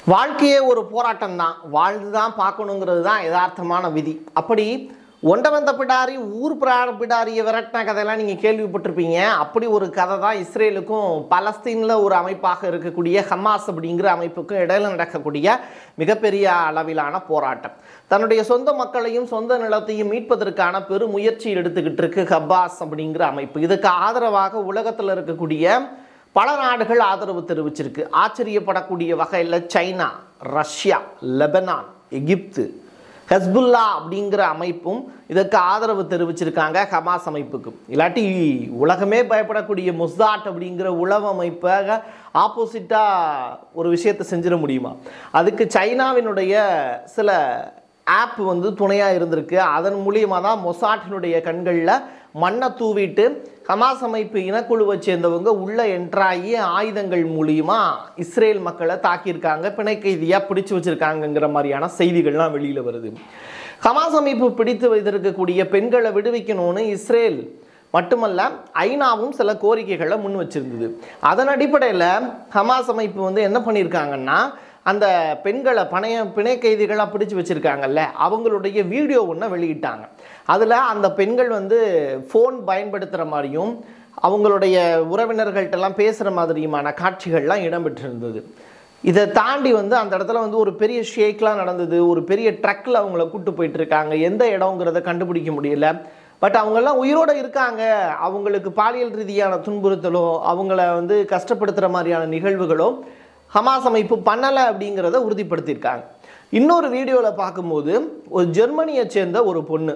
வாழ்க்கையே ஒரு போராட்டம் தான் வாழ்ந்து தான் பார்க்கணுங்கிறது தான் யதார்த்தமான விதி அப்படி ஒண்ட வந்த பிடாரி ஊர் பிராட பிடாரியை விரட்டின கதையெல்லாம் நீங்கள் கேள்விப்பட்டிருப்பீங்க அப்படி ஒரு கதை தான் இஸ்ரேலுக்கும் பலஸ்தீனில் ஒரு அமைப்பாக இருக்கக்கூடிய ஹமாஸ் அப்படிங்கிற அமைப்புக்கும் இடையில நடக்கக்கூடிய மிகப்பெரிய அளவிலான போராட்டம் தன்னுடைய சொந்த மக்களையும் சொந்த நிலத்தையும் மீட்பதற்கான பெருமுயற்சி எடுத்துக்கிட்டு இருக்கு ஹப்பாஸ் அப்படிங்கிற அமைப்பு இதுக்கு ஆதரவாக உலகத்தில் இருக்கக்கூடிய பல நாடுகள் ஆதரவு தெரிவிச்சிருக்கு ஆச்சரியப்படக்கூடிய வகையில் China Russia Lebanon Egypt Hezbollah அப்படிங்கிற அமைப்பும் இதற்கு ஆதரவு தெரிவிச்சிருக்காங்க ஹமாஸ் அமைப்புக்கு இல்லாட்டி உலகமே பயப்படக்கூடிய மொசாட் அப்படிங்கிற உளவு அமைப்பாக ஆப்போசிட்டாக ஒரு விஷயத்தை செஞ்சிட முடியுமா அதுக்கு சைனாவினுடைய சில ஆப் வந்து துணையாக இருந்திருக்கு அதன் மூலியமாக தான் மொசாட்டினுடைய கண்களில் மண்ணை தூவிட்டு ஹமாஸ் அமைப்பு இனக்குழுவை சேர்ந்தவங்க உள்ளே என்ட்ராகி ஆயுதங்கள் மூலியமா இஸ்ரேல் மக்களை தாக்கியிருக்காங்க பிணை கைதியாக பிடிச்சு வச்சிருக்காங்கங்கிற மாதிரியான செய்திகள்லாம் வெளியில் வருது ஹமாஸ் அமைப்பு பிடித்து வைத்திருக்கக்கூடிய பெண்களை விடுவிக்கணும்னு இஸ்ரேல் மட்டுமல்ல ஐநாவும் சில கோரிக்கைகளை முன் வச்சிருந்தது அதன் அடிப்படையில் ஹமாஸ் அமைப்பு வந்து என்ன பண்ணியிருக்காங்கன்னா அந்த பெண்களை பணைய பிணை கைதிகளாக பிடிச்சு வச்சுருக்காங்கல்ல அவங்களுடைய வீடியோ ஒன்று வெளியிட்டாங்க அதில் அந்த பெண்கள் வந்து ஃபோன் பயன்படுத்துகிற மாதிரியும் அவங்களுடைய உறவினர்கள்ட்டெல்லாம் பேசுகிற மாதிரியுமான காட்சிகள்லாம் இடம்பெற்றிருந்தது இதை தாண்டி வந்து அந்த இடத்துல வந்து ஒரு பெரிய ஷேக்லாம் நடந்தது ஒரு பெரிய ட்ரக்கில் அவங்கள கூட்டு போயிட்டு இருக்காங்க எந்த இடங்கிறத கண்டுபிடிக்க முடியல பட் அவங்கெல்லாம் உயிரோடு இருக்காங்க அவங்களுக்கு பாலியல் ரீதியான துன்புறுத்தலோ அவங்கள வந்து கஷ்டப்படுத்துகிற மாதிரியான நிகழ்வுகளோ ஹமாஸ் அமைப்பு பண்ணலை அப்படிங்கிறத உறுதிப்படுத்தியிருக்காங்க இன்னொரு வீடியோவில் பார்க்கும்போது ஒரு ஜெர்மனியை சேர்ந்த ஒரு பொண்ணு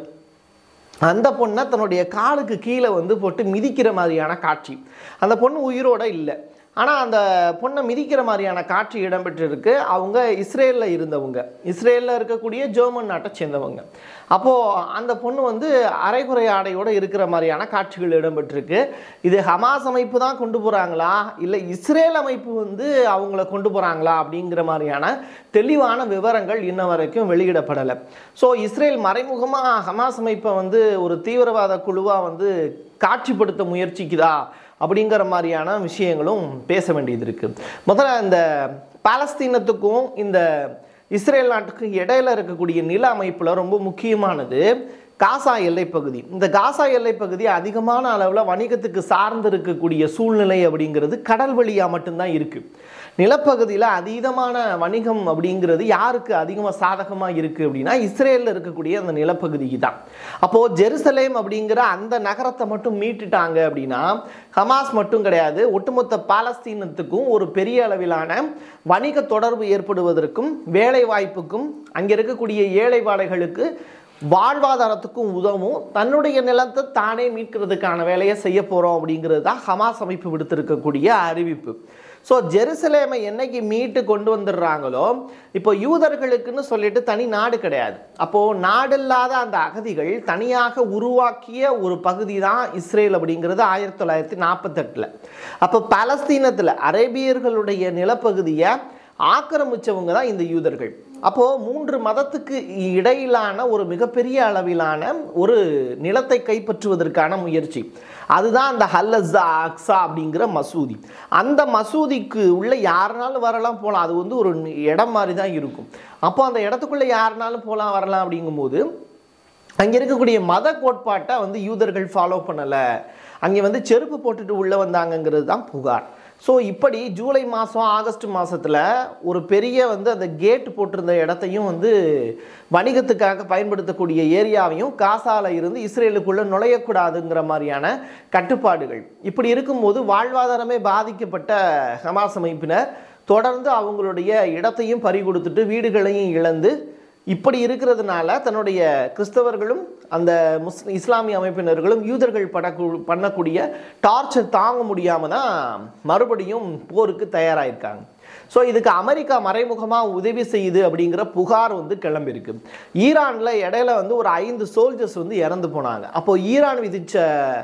அந்த பொண்ணை தன்னுடைய காலுக்கு கீழே வந்து போட்டு மிதிக்கிற மாதிரியான காட்சி அந்த பொண்ணு உயிரோட இல்லை ஆனால் அந்த பொண்ணை மிதிக்கிற மாதிரியான காட்சி இடம்பெற்றிருக்கு அவங்க இஸ்ரேலில் இருந்தவங்க இஸ்ரேலில் இருக்கக்கூடிய ஜெர்மன் நாட்டை சேர்ந்தவங்க அப்போது அந்த பொண்ணு வந்து அரைகுறை ஆடையோடு இருக்கிற மாதிரியான காட்சிகள் இடம்பெற்றிருக்கு இது ஹமாஸ் அமைப்பு தான் கொண்டு போகிறாங்களா இல்லை இஸ்ரேல் அமைப்பு வந்து அவங்கள கொண்டு போகிறாங்களா அப்படிங்கிற மாதிரியான தெளிவான விவரங்கள் இன்ன வரைக்கும் வெளியிடப்படலை ஸோ இஸ்ரேல் மறைமுகமாக ஹமாஸ் அமைப்பை வந்து ஒரு தீவிரவாத குழுவாக வந்து காட்சிப்படுத்த முயற்சிக்குதா அப்படிங்கிற மாதிரியான விஷயங்களும் பேச வேண்டியது இருக்குது முதல்ல இந்த பாலஸ்தீனத்துக்கும் இந்த இஸ்ரேல் நாட்டுக்கும் இடையில இருக்கக்கூடிய நில அமைப்பில் ரொம்ப முக்கியமானது காசா எல்லைப்பகுதி இந்த காசா எல்லைப்பகுதி அதிகமான அளவில் வணிகத்துக்கு சார்ந்து இருக்கக்கூடிய சூழ்நிலை அப்படிங்கிறது கடல் வழியாக மட்டும்தான் இருக்குது நிலப்பகுதியில் அதீதமான வணிகம் அப்படிங்கிறது யாருக்கு அதிகமாக சாதகமாக இருக்குது அப்படின்னா இஸ்ரேலில் இருக்கக்கூடிய அந்த நிலப்பகுதிக்கு தான் அப்போது ஜெருசலேம் அப்படிங்கிற அந்த நகரத்தை மட்டும் மீட்டுட்டாங்க அப்படின்னா ஹமாஸ் மட்டும் கிடையாது ஒட்டுமொத்த பாலஸ்தீனத்துக்கும் ஒரு பெரிய அளவிலான வணிக தொடர்பு ஏற்படுவதற்கும் வேலை வாய்ப்புக்கும் அங்கே இருக்கக்கூடிய ஏழை வாழைகளுக்கு வாழ்வாதாரத்துக்கும் உதவும் தன்னுடைய நிலத்தை தானே மீட்கிறதுக்கான வேலையை செய்ய போகிறோம் அப்படிங்கிறது தான் ஹமாஸ் அமைப்பு விடுத்திருக்கக்கூடிய அறிவிப்பு ஸோ ஜெருசலேமை என்னைக்கு மீட்டு கொண்டு வந்துடுறாங்களோ இப்போ யூதர்களுக்குன்னு சொல்லிட்டு தனி நாடு கிடையாது அப்போது நாடில்லாத அந்த அகதிகள் தனியாக உருவாக்கிய ஒரு பகுதி தான் இஸ்ரேல் அப்படிங்கிறது ஆயிரத்தி தொள்ளாயிரத்தி நாற்பத்தெட்டில் அப்போ பலஸ்தீனத்தில் அரேபியர்களுடைய நிலப்பகுதியை ஆக்கிரமிச்சவங்க தான் இந்த யூதர்கள் அப்போது மூன்று மதத்துக்கு இடையிலான ஒரு மிகப்பெரிய அளவிலான ஒரு நிலத்தை கைப்பற்றுவதற்கான முயற்சி அதுதான் அந்த ஹல்லஸா அக்ஸா அப்படிங்கிற மசூதி அந்த மசூதிக்கு உள்ள யாருனாலும் வரலாம் போகலாம் அது வந்து ஒரு இடம் மாதிரி தான் இருக்கும் அப்போ அந்த இடத்துக்குள்ளே யாருனாலும் போகலாம் வரலாம் அப்படிங்கும்போது அங்கே இருக்கக்கூடிய மத கோட்பாட்டை வந்து யூதர்கள் ஃபாலோ பண்ணலை அங்கே வந்து செருப்பு போட்டுட்டு உள்ளே வந்தாங்கங்கிறது தான் புகார் ஸோ இப்படி ஜூலை மாதம் ஆகஸ்ட் மாதத்தில் ஒரு பெரிய வந்து அந்த கேட் போட்டிருந்த இடத்தையும் வந்து வணிகத்துக்காக பயன்படுத்தக்கூடிய ஏரியாவையும் காசால இருந்து இஸ்ரேலுக்குள்ளே நுழையக்கூடாதுங்கிற மாதிரியான கட்டுப்பாடுகள் இப்படி இருக்கும்போது வாழ்வாதாரமே பாதிக்கப்பட்ட ஹமாஸ் அமைப்பினர் தொடர்ந்து அவங்களுடைய இடத்தையும் பறி கொடுத்துட்டு வீடுகளையும் இழந்து இப்படி இருக்கிறதுனால தன்னுடைய கிறிஸ்தவர்களும் அந்த முஸ் இஸ்லாமிய அமைப்பினர்களும் யூதர்கள் படக்கூ பண்ணக்கூடிய டார்ச்சர் தாங்க முடியாமல் தான் மறுபடியும் போருக்கு தயாராயிருக்காங்க ஸோ இதுக்கு அமெரிக்கா மறைமுகமாக உதவி செய்யுது அப்படிங்கிற புகார் வந்து கிளம்பியிருக்கு ஈரானில் இடையில வந்து ஒரு ஐந்து சோல்ஜர்ஸ் வந்து இறந்து போனாங்க அப்போது ஈரான் விதித்த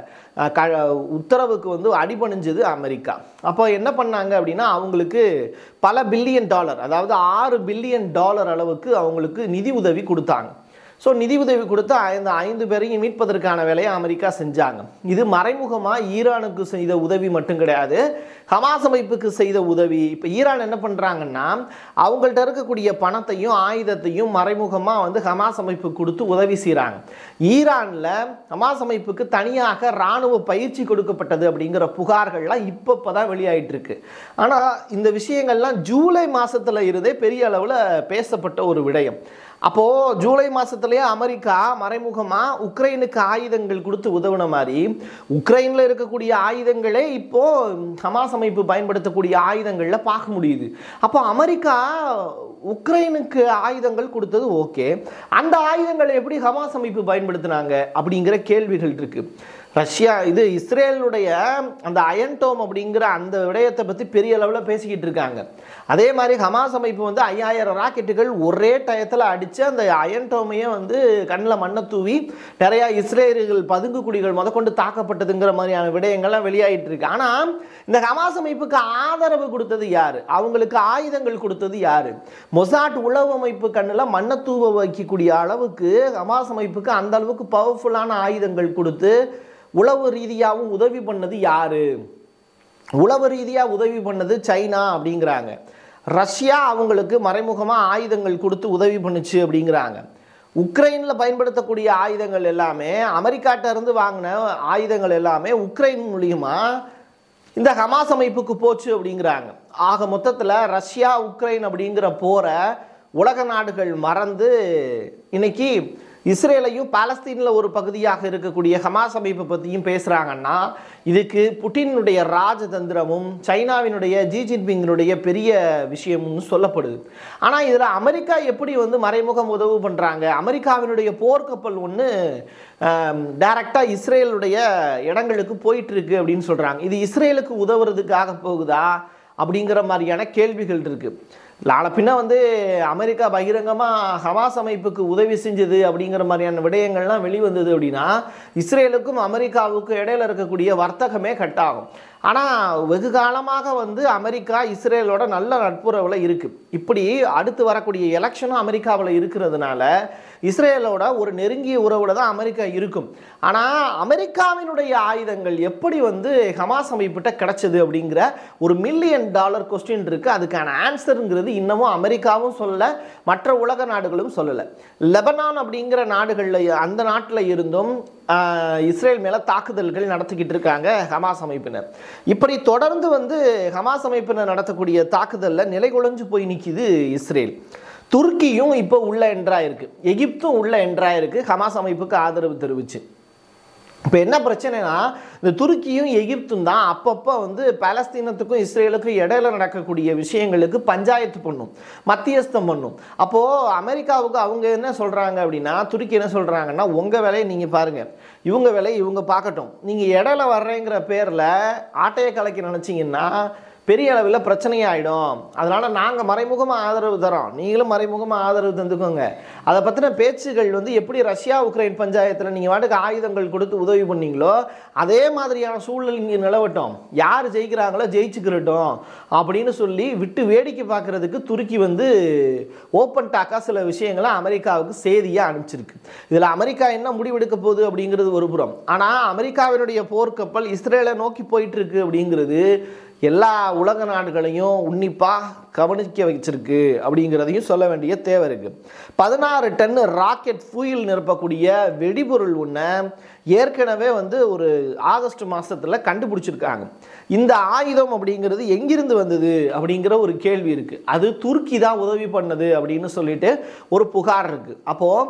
க உத்தரவுக்கு வந்து அடிபணிஞ்சது அமெரிக்கா அப்போ என்ன பண்ணாங்க அப்படின்னா அவங்களுக்கு பல பில்லியன் டாலர் அதாவது ஆறு பில்லியன் டாலர் அளவுக்கு அவங்களுக்கு நிதி உதவி கொடுத்தாங்க ஸோ நிதி உதவி கொடுத்து இந்த ஐந்து பேரையும் மீட்பதற்கான வேலையை அமெரிக்கா செஞ்சாங்க இது மறைமுகமாக ஈரானுக்கு செய்த உதவி மட்டும் கிடையாது ஹமாஸ் அமைப்புக்கு செய்த உதவி இப்போ ஈரான் என்ன பண்ணுறாங்கன்னா அவங்கள்ட்ட இருக்கக்கூடிய பணத்தையும் ஆயுதத்தையும் மறைமுகமாக வந்து ஹமாஸ் அமைப்பு கொடுத்து உதவி செய்கிறாங்க ஈரானில் ஹமாஸ் அமைப்புக்கு தனியாக இராணுவ பயிற்சி கொடுக்கப்பட்டது அப்படிங்கிற புகார்கள்லாம் இப்போ இப்போ தான் வெளியாயிட்டு இருக்கு ஆனால் இந்த விஷயங்கள்லாம் ஜூலை மாதத்தில் இருந்தே பெரிய அளவில் பேசப்பட்ட ஒரு விடயம் அப்போது ஜூலை மாதத்துலேயே அமெரிக்கா மறைமுகமாக உக்ரைனுக்கு ஆயுதங்கள் கொடுத்து உதவுன மாதிரி உக்ரைனில் இருக்கக்கூடிய ஆயுதங்களே இப்போது ஹமாஸ் அமைப்பு பயன்படுத்தக்கூடிய ஆயுதங்களில் பார்க்க முடியுது அப்போ அமெரிக்கா உக்ரைனுக்கு ஆயுதங்கள் கொடுத்தது ஓகே அந்த ஆயுதங்களை எப்படி ஹமாஸ் அமைப்பு பயன்படுத்தினாங்க அப்படிங்கிற கேள்விகள் இருக்குது ரஷ்யா இது இஸ்ரேலுடைய அந்த அயன்டோம் அப்படிங்கிற அந்த விடயத்தை பற்றி பெரிய அளவில் பேசிக்கிட்டு இருக்காங்க அதே மாதிரி ஹமாஸ் அமைப்பு வந்து ஐயாயிரம் ராக்கெட்டுகள் ஒரே டயத்தில் அடித்து அந்த அயன்டோமையே வந்து கண்ணில் மண்ணை தூவி நிறையா இஸ்ரேலுகள் பதுங்கு குடிகள் முதற்கொண்டு தாக்கப்பட்டதுங்கிற மாதிரியான விடயங்கள்லாம் வெளியாகிட்டு இருக்கு ஆனால் இந்த ஹமாஸ் அமைப்புக்கு ஆதரவு கொடுத்தது யார் அவங்களுக்கு ஆயுதங்கள் கொடுத்தது யார் மொசாட் உளவு அமைப்பு கண்ணில் மண்ணை தூவ வைக்கக்கூடிய அளவுக்கு ஹமாஸ் அமைப்புக்கு அந்த அளவுக்கு பவர்ஃபுல்லான ஆயுதங்கள் கொடுத்து உளவு ரீதியாகவும் உதவி பண்ணது யாரு உளவு ரீதியாக உதவி பண்ணது சைனா அப்படிங்கிறாங்க ரஷ்யா அவங்களுக்கு மறைமுகமாக ஆயுதங்கள் கொடுத்து உதவி பண்ணுச்சு அப்படிங்கிறாங்க உக்ரைனில் பயன்படுத்தக்கூடிய ஆயுதங்கள் எல்லாமே அமெரிக்காட்ட இருந்து வாங்கின ஆயுதங்கள் எல்லாமே உக்ரைன் மூலியமா இந்த ஹமாஸ் அமைப்புக்கு போச்சு அப்படிங்கிறாங்க ஆக மொத்தத்தில் ரஷ்யா உக்ரைன் அப்படிங்கிற போரை உலக நாடுகள் மறந்து இன்னைக்கு இஸ்ரேலையும் பாலஸ்தீனில் ஒரு பகுதியாக இருக்கக்கூடிய ஹமாஸ் அமைப்பை பற்றியும் பேசுகிறாங்கன்னா இதுக்கு புட்டினுடைய ராஜதந்திரமும் சைனாவினுடைய ஜி ஜின்பிங்கினுடைய பெரிய விஷயம்னு சொல்லப்படுது ஆனால் இதில் அமெரிக்கா எப்படி வந்து மறைமுகம் உதவு பண்ணுறாங்க அமெரிக்காவினுடைய போர்க்கப்பல் ஒன்று டைரக்டாக இஸ்ரேலுடைய இடங்களுக்கு போயிட்டு இருக்கு அப்படின்னு சொல்கிறாங்க இது இஸ்ரேலுக்கு உதவுறதுக்காக போகுதா அப்படிங்கிற மாதிரியான கேள்விகள் இருக்குது நாளை பின்ன வந்து அமெரிக்கா பகிரங்கமாக ஹமாஸ் அமைப்புக்கு உதவி செஞ்சது அப்படிங்கிற மாதிரியான விடயங்கள்லாம் வெளிவந்தது அப்படின்னா இஸ்ரேலுக்கும் அமெரிக்காவுக்கும் இடையில இருக்கக்கூடிய வர்த்தகமே கட் ஆகும் ஆனால் வெகு காலமாக வந்து அமெரிக்கா இஸ்ரேலோட நல்ல நட்புறவில் இருக்குது இப்படி அடுத்து வரக்கூடிய எலெக்ஷனும் அமெரிக்காவில் இருக்கிறதுனால இஸ்ரேலோட ஒரு நெருங்கிய உறவுல தான் அமெரிக்கா இருக்கும் ஆனால் அமெரிக்காவினுடைய ஆயுதங்கள் எப்படி வந்து ஹமாஸ் அமைப்பிட்ட கிடைச்சது அப்படிங்கிற ஒரு மில்லியன் டாலர் கொஸ்டின் இருக்குது அதுக்கான ஆன்சருங்கிறது இன்னமும் அமெரிக்காவும் சொல்லலை மற்ற உலக நாடுகளும் சொல்லலை லெபனான் அப்படிங்கிற நாடுகளில் அந்த நாட்டில் இருந்தும் ஆஹ், இஸ்ரேல் மேலே தாக்குதல்கள் நடத்திக்கிட்டு இருக்காங்க ஹமாஸ் அமைப்பினர் இப்படி தொடர்ந்து வந்து ஹமாஸ் அமைப்பினர் நடத்தக்கூடிய தாக்குதலில் நிலைகுலைஞ்சு போய் நிற்கிது இஸ்ரேல் துருக்கியும் இப்போ உள்ள என்ட்ராயிருக்கு எகிப்தும் உள்ள என்ட்ராயிருக்கு ஹமாஸ் அமைப்புக்கு ஆதரவு தெரிவிச்சு இப்போ என்ன பிரச்சனைனா இந்த துருக்கியும் எகிப்தும் தான் அப்பப்போ வந்து பாலஸ்தீனத்துக்கும் இஸ்ரேலுக்கும் இடையில நடக்கக்கூடிய விஷயங்களுக்கு பஞ்சாயத்து பண்ணும் மத்தியஸ்தம் பண்ணும் அப்போது அமெரிக்காவுக்கு அவங்க என்ன சொல்கிறாங்க அப்படின்னா துருக்கி என்ன சொல்கிறாங்கன்னா உங்கள் வேலையை நீங்கள் பாருங்கள் இவங்க வேலையை இவங்க பார்க்கட்டும் நீங்கள் இடையில வர்றேங்கிற பேரில் ஆட்டையை கலைக்க நினச்சிங்கன்னா பெரிய அளவில் பிரச்சனையாயிடும் அதனால் நாங்கள் மறைமுகமாக ஆதரவு தரோம் நீங்களும் மறைமுகமாக ஆதரவு தந்துக்கோங்க அதை பற்றின பேச்சுகள் வந்து எப்படி ரஷ்யா உக்ரைன் பஞ்சாயத்தில் நீங்கள் வாட்டுக்கு ஆயுதங்கள் கொடுத்து உதவி பண்ணீங்களோ அதே மாதிரியான சூழல் இங்கே நிலவட்டும் யார் ஜெயிக்கிறாங்களோ ஜெயிச்சுக்கிறட்டும் அப்படின்னு சொல்லி விட்டு வேடிக்கை பார்க்குறதுக்கு துருக்கி வந்து ஓப்பன் டாக்காக சில விஷயங்களை அமெரிக்காவுக்கு செய்தியாக அனுப்பிச்சிருக்கு இதில் அமெரிக்கா என்ன முடிவெடுக்க போகுது அப்படிங்கிறது ஒரு புறம் ஆனால் அமெரிக்காவினுடைய போர்க்கப்பல் இஸ்ரேலை நோக்கி போயிட்டு இருக்கு அப்படிங்கிறது எல்லா உலக நாடுகளையும் உன்னிப்பாக கவனிக்க வச்சிருக்கு அப்படிங்கிறதையும் சொல்ல வேண்டிய தேவை இருக்குது பதினாறு டன் ராக்கெட் ஃபியூல் நிரப்பக்கூடிய வெடிபொருள் ஒன்றை ஏற்கனவே வந்து ஒரு ஆகஸ்ட் மாதத்தில் கண்டுபிடிச்சிருக்காங்க இந்த ஆயுதம் அப்படிங்கிறது எங்கிருந்து வந்தது அப்படிங்கிற ஒரு கேள்வி இருக்குது அது துருக்கி தான் உதவி பண்ணது அப்படின்னு சொல்லிட்டு ஒரு புகார் இருக்குது அப்போது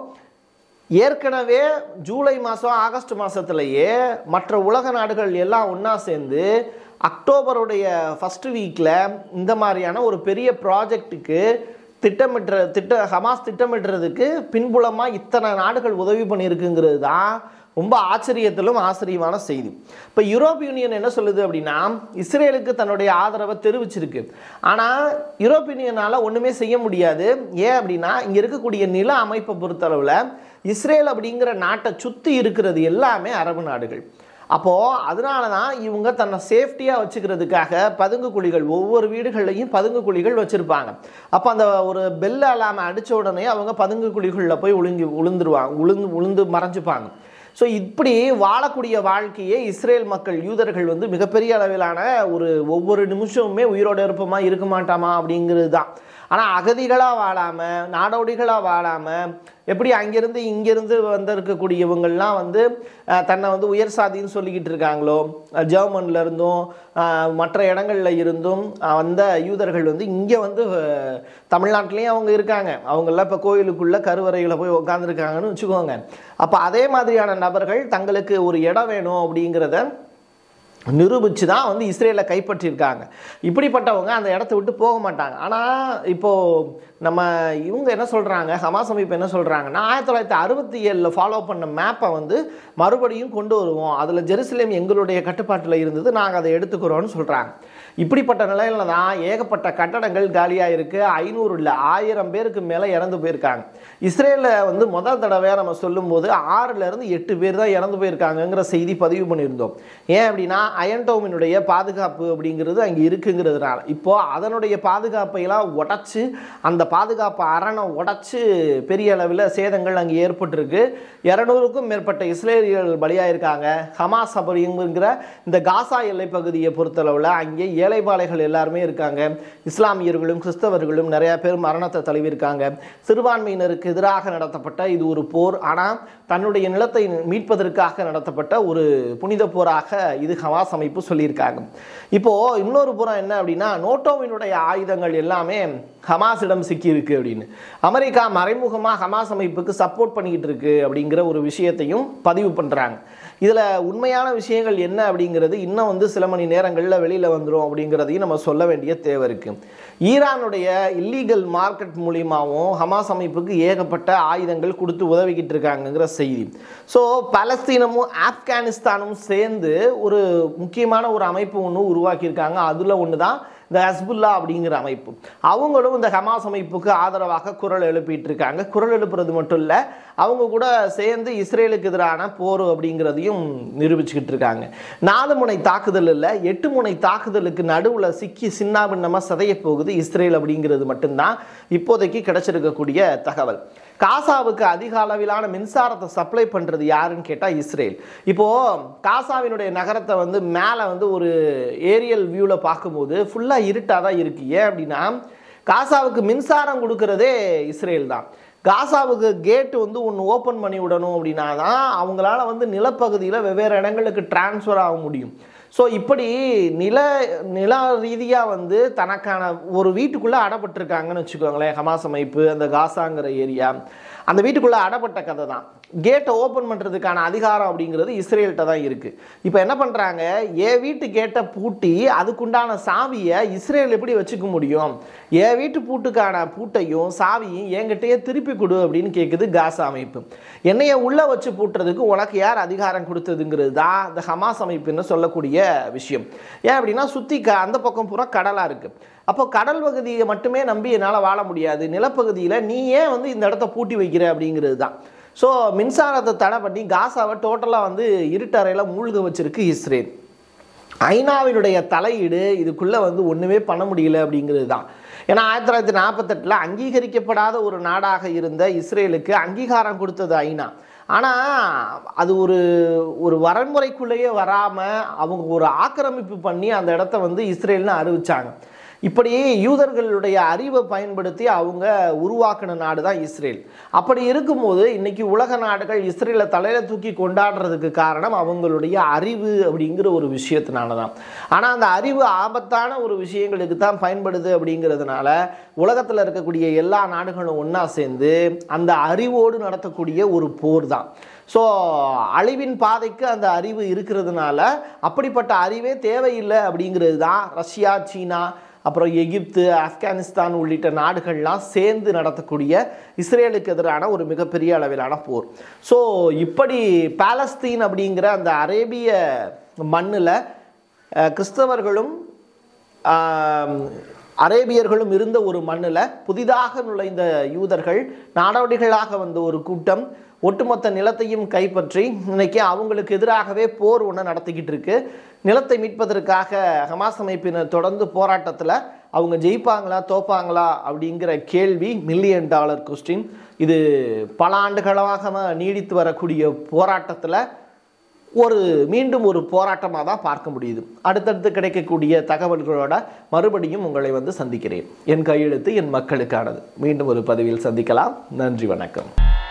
ஏற்கனவே ஜூலை மாதம் ஆகஸ்ட் மாதத்துலேயே மற்ற உலக நாடுகள் எல்லாம் ஒன்றா சேர்ந்து அக்டோபருடைய ஃபஸ்ட்டு வீக்கில் இந்த மாதிரியான ஒரு பெரிய ப்ராஜெக்ட்டுக்கு திட்டமிட்டுற திட்ட ஹமாஸ் திட்டமிடுறதுக்கு பின்புலமாக இத்தனை நாடுகள் உதவி பண்ணியிருக்குங்கிறது தான் ரொம்ப ஆச்சரியத்திலும் ஆச்சரியமான செய்தி இப்போ யூரோப் யூனியன் என்ன சொல்லுது அப்படின்னா இஸ்ரேலுக்கு தன்னுடைய ஆதரவை தெரிவிச்சிருக்கு ஆனால் யூரோப் யூனியனால் ஒன்றுமே செய்ய முடியாது ஏன் அப்படின்னா இங்கே இருக்கக்கூடிய நில அமைப்பை பொறுத்தளவில் இஸ்ரேல் அப்படிங்கிற நாட்டை சுற்றி இருக்கிறது எல்லாமே அரபு நாடுகள் அப்போது அதனால தான் இவங்க தன்னை சேஃப்டியாக வச்சுக்கிறதுக்காக பதுங்கு குழிகள் ஒவ்வொரு வீடுகள்லையும் பதுங்கு குழிகள் வச்சுருப்பாங்க அப்போ அந்த ஒரு பெல் அலாம அடித்த உடனே அவங்க பதுங்கு குழிகளில் போய் உளுங்கி உளுந்துருவாங்க உளுந்து உளுந்து மறைஞ்சுப்பாங்க ஸோ இப்படி வாழக்கூடிய வாழ்க்கையே இஸ்ரேல் மக்கள் யூதர்கள் வந்து மிகப்பெரிய அளவிலான ஒரு ஒவ்வொரு நிமிஷமுமே உயிரோட இருப்போமா இருக்க மாட்டாமா அப்படிங்கிறது தான் ஆனால் அகதிகளாக வாழாமல் நாடோடிகளாக வாழாமல் எப்படி அங்கேருந்து இங்கேருந்து வந்திருக்கக்கூடியவங்கள்லாம் வந்து அஹ், தன்னை வந்து உயர் சாதின்னு சொல்லிக்கிட்டு இருக்காங்களோ அஹ், ஜெர்மன்ல இருந்தும் அஹ், மற்ற இடங்கள்ல இருந்தும் அஹ், வந்த யூதர்கள் வந்து இங்கே வந்து அஹ், தமிழ்நாட்டிலையும் அவங்க இருக்காங்க அவங்கெல்லாம் இப்போ கோயிலுக்குள்ள கருவறையில் போய் உட்காந்துருக்காங்கன்னு வச்சுக்கோங்க அப்போ அதே மாதிரியான நபர்கள் தங்களுக்கு ஒரு இடம் வேணும் அப்படிங்கிறத நிரூபித்து தான் வந்து இஸ்ரேலை கைப்பற்றியிருக்காங்க இப்படிப்பட்டவங்க அந்த இடத்த விட்டு போக மாட்டாங்க ஆனால் இப்போது நம்ம இவங்க என்ன சொல்கிறாங்க ஹமாஸ் அமைப்பு என்ன சொல்கிறாங்கன்னா ஆயிரத்தி தொள்ளாயிரத்தி அறுபத்தி ஏழில் ஃபாலோ பண்ண மேப்பை வந்து மறுபடியும் கொண்டு வருவோம் அதில் ஜெருசலேம் எங்களுடைய கட்டுப்பாட்டில் இருந்தது நாங்கள் அதை எடுத்துக்கிறோம்னு சொல்கிறாங்க இப்படிப்பட்ட நிலையில தான் ஏகப்பட்ட கட்டடங்கள் காலியாக இருக்குது ஐநூறு இல்லை ஆயிரம் பேருக்கு மேலே இறந்து போயிருக்காங்க இஸ்ரேலில் வந்து முதல் தடவையாக நம்ம சொல்லும்போது ஆறுலேருந்து எட்டு பேர் தான் இறந்து போயிருக்காங்கங்கிற செய்தி பதிவு பண்ணியிருந்தோம் ஏன் அப்படின்னா அயன்டோமினுடைய பாதுகாப்பு அப்படிங்கிறது அங்கே இருக்குங்கிறதுனால இப்போ அதனுடைய பாதுகாப்பை எல்லாம் உடச்சி அந்த பாதுகாப்பு அரணை உடச்சி பெரிய அளவில் சேதங்கள் அங்கே ஏற்பட்டிருக்கு இரநூறுக்கும் மேற்பட்ட இஸ்ரேலியர்கள் பலியாயிருக்காங்க ஹமாஸ் அப்படிங்கிற இந்த காசா எல்லைப் பகுதியை பொறுத்தளவில் அங்கே ஏழைப்பாளைகள் எல்லாருமே இருக்காங்க இஸ்லாமியர்களும் கிறிஸ்தவர்களும் நிறைய பேர் மரணத்தை தழுவிருக்காங்க சிறுபான்மையினருக்கு எதிராக நடத்தப்பட்ட இது ஒரு போர் ஆனால் தன்னுடைய நிலத்தை மீட்பதற்காக நடத்தப்பட்ட ஒரு புனித போராக இது ஹமாஸ் அமைப்பு சொல்லியிருக்காங்க இப்போ இன்னொரு புறம் என்ன அப்படின்னா நோட்டோவினுடைய ஆயுதங்கள் எல்லாமே ஹமாஸிடம் சிக்கியிருக்கு அப்படின்னு அமெரிக்கா மறைமுகமாக ஹமாஸ் அமைப்புக்கு சப்போர்ட் பண்ணிக்கிட்டு இருக்கு அப்படிங்கிற ஒரு விஷயத்தையும் பதிவு பண்ணுறாங்க இதில் உண்மையான விஷயங்கள் என்ன அப்படிங்கிறது இன்னும் வந்து சில மணி நேரங்களில் வெளியில் வந்துடும் அப்படிங்கிறதையும் நம்ம சொல்ல வேண்டிய தேவை இருக்குது ஈரானுடைய இல்லீகல் மார்க்கெட் மூலியமாகவும் ஹமாஸ் அமைப்புக்கு ஏகப்பட்ட ஆயுதங்கள் கொடுத்து உதவிக்கிட்டு இருக்காங்கங்கிற செய்தி ஸோ பலஸ்தீனமும் ஆப்கானிஸ்தானும் சேர்ந்து ஒரு முக்கியமான ஒரு அமைப்பு ஒன்று உருவாக்கியிருக்காங்க அதில் ஒன்று தான் இந்த ஹஸ்புல்லா அப்படிங்கிற அமைப்பு அவங்களும் இந்த ஹமாஸ் அமைப்புக்கு ஆதரவாக குரல் எழுப்பிட்டு இருக்காங்க குரல் எழுப்புறது மட்டும் இல்லை அவங்க கூட சேர்ந்து இஸ்ரேலுக்கு எதிரான போர் அப்படிங்கிறதையும் நிரூபிச்சுக்கிட்டு இருக்காங்க நாலு முனை தாக்குதல் இல்லை எட்டு முனை தாக்குதலுக்கு நடுவில் சிக்கி சின்னாபின்னமாக சிதைய போகுது இஸ்ரேல் அப்படிங்கிறது மட்டும்தான் இப்போதைக்கு கிடைச்சிருக்கக்கூடிய தகவல் காசாவுக்கு அதிக அளவிலான மின்சாரத்தை சப்ளை பண்ணுறது யாருன்னு கேட்டால் இஸ்ரேல் இப்போது காசாவினுடைய நகரத்தை வந்து மேலே வந்து ஒரு ஏரியல் வியூவில் பார்க்கும்போது ஃபுல்லாக இருட்டாக தான் இருக்குது ஏன் அப்படின்னா காசாவுக்கு மின்சாரம் கொடுக்கறதே இஸ்ரேல் தான் காசாவுக்கு கேட்டு வந்து ஒன்று ஓப்பன் பண்ணி விடணும் அப்படின்னா தான் அவங்களால வந்து நிலப்பகுதியில் வெவ்வேறு இடங்களுக்கு டிரான்ஸ்ஃபர் ஆக முடியும் ஸோ இப்படி நில நில ரீதியாக வந்து தனக்கான ஒரு வீட்டுக்குள்ளே அடப்பட்டிருக்காங்கன்னு வச்சுக்கோங்களேன் ஹமாஸ் அமைப்பு அந்த காசாங்கிற ஏரியா அந்த வீட்டுக்குள்ளே அடப்பட்ட கதை தான் கேட்டை ஓப்பன் பண்ணுறதுக்கான அதிகாரம் அப்படிங்கிறது இஸ்ரேல்கிட்ட தான் இருக்குது இப்போ என்ன பண்ணுறாங்க என் வீட்டு கேட்டை பூட்டி அதுக்குண்டான சாவியை இஸ்ரேல் எப்படி வச்சுக்க முடியும் என் வீட்டு பூட்டுக்கான பூட்டையும் சாவியும் என்கிட்டயே திருப்பி கொடு அப்படின்னு கேட்குது காசா அமைப்பு என்னைய உள்ளே வச்சு பூட்டுறதுக்கு உனக்கு யார் அதிகாரம் கொடுத்ததுங்கிறது தான் இந்த ஹமாஸ் அமைப்புன்னு சொல்லக்கூடிய விஷயம் ஏன் அப்படின்னா சுற்றி க அந்த பக்கம் பூரா கடலாக இருக்குது அப்போ கடல் பகுதியை மட்டுமே நம்பி என்னால் வாழ முடியாது நிலப்பகுதியில் நீ ஏன் வந்து இந்த இடத்த பூட்டி வைக்கிற அப்படிங்கிறது தான் ஸோ மின்சாரத்தை தடை பண்ணி காசாவை டோட்டலாக வந்து இருட்டறையில் மூழ்க வச்சிருக்கு இஸ்ரேல் ஐநாவினுடைய தலையீடு இதுக்குள்ளே வந்து ஒன்றுமே பண்ண முடியல அப்படிங்கிறது தான் ஏன்னா ஆயிரத்தி தொள்ளாயிரத்தி நாற்பத்தெட்டில் அங்கீகரிக்கப்படாத ஒரு நாடாக இருந்த இஸ்ரேலுக்கு அங்கீகாரம் கொடுத்தது ஐநா ஆனால் அது ஒரு ஒரு வரன்முறைக்குள்ளேயே வராமல் அவங்க ஒரு ஆக்கிரமிப்பு பண்ணி அந்த இடத்த வந்து இஸ்ரேல்னு அறிவிச்சாங்க இப்படி யூதர்களுடைய அறிவை பயன்படுத்தி அவங்க உருவாக்கின நாடு தான் இஸ்ரேல் அப்படி இருக்கும்போது இன்னைக்கு உலக நாடுகள் இஸ்ரேலை தலையில தூக்கி கொண்டாடுறதுக்கு காரணம் அவங்களுடைய அறிவு அப்படிங்கிற ஒரு விஷயத்தினால தான் ஆனால் அந்த அறிவு ஆபத்தான ஒரு விஷயங்களுக்கு தான் பயன்படுது அப்படிங்கிறதுனால உலகத்தில் இருக்கக்கூடிய எல்லா நாடுகளும் ஒன்றா சேர்ந்து அந்த அறிவோடு நடத்தக்கூடிய ஒரு போர் தான் ஸோ அழிவின் பாதைக்கு அந்த அறிவு இருக்கிறதுனால அப்படிப்பட்ட அறிவே தேவையில்லை அப்படிங்கிறது தான் ரஷ்யா சீனா அப்புறம் எகிப்து ஆப்கானிஸ்தான் உள்ளிட்ட நாடுகள்லாம் சேர்ந்து நடத்தக்கூடிய இஸ்ரேலுக்கு எதிரான ஒரு மிகப்பெரிய அளவிலான போர் ஸோ இப்படி பாலஸ்தீன் அப்படிங்கிற அந்த அரேபிய மண்ணில் கிறிஸ்தவர்களும் ஆம், அரேபியர்களும் இருந்த ஒரு மண்ணில் புதிதாக நுழைந்த யூதர்கள் நாடோடிகளாக வந்த ஒரு கூட்டம் ஒட்டுமொத்த நிலத்தையும் கைப்பற்றி இன்னைக்கு அவங்களுக்கு எதிராகவே போர் ஒன்று நடத்திக்கிட்டு இருக்கு நிலத்தை மீட்பதற்காக ஹமாஸ் அமைப்பினர் தொடர்ந்து போராட்டத்தில் அவங்க ஜெயிப்பாங்களா தோப்பாங்களா அப்படிங்கிற கேள்வி மில்லியன் டாலர் கொஸ்டின் இது பல ஆண்டுகளாக நீடித்து வரக்கூடிய போராட்டத்தில் ஒரு மீண்டும் ஒரு போராட்டமாக தான் பார்க்க முடியுது அடுத்தடுத்து கிடைக்கக்கூடிய தகவல்களோட மறுபடியும் உங்களை வந்து சந்திக்கிறேன் என் கையெழுத்து என் மக்களுக்கானது மீண்டும் ஒரு பதிவில் சந்திக்கலாம் நன்றி வணக்கம்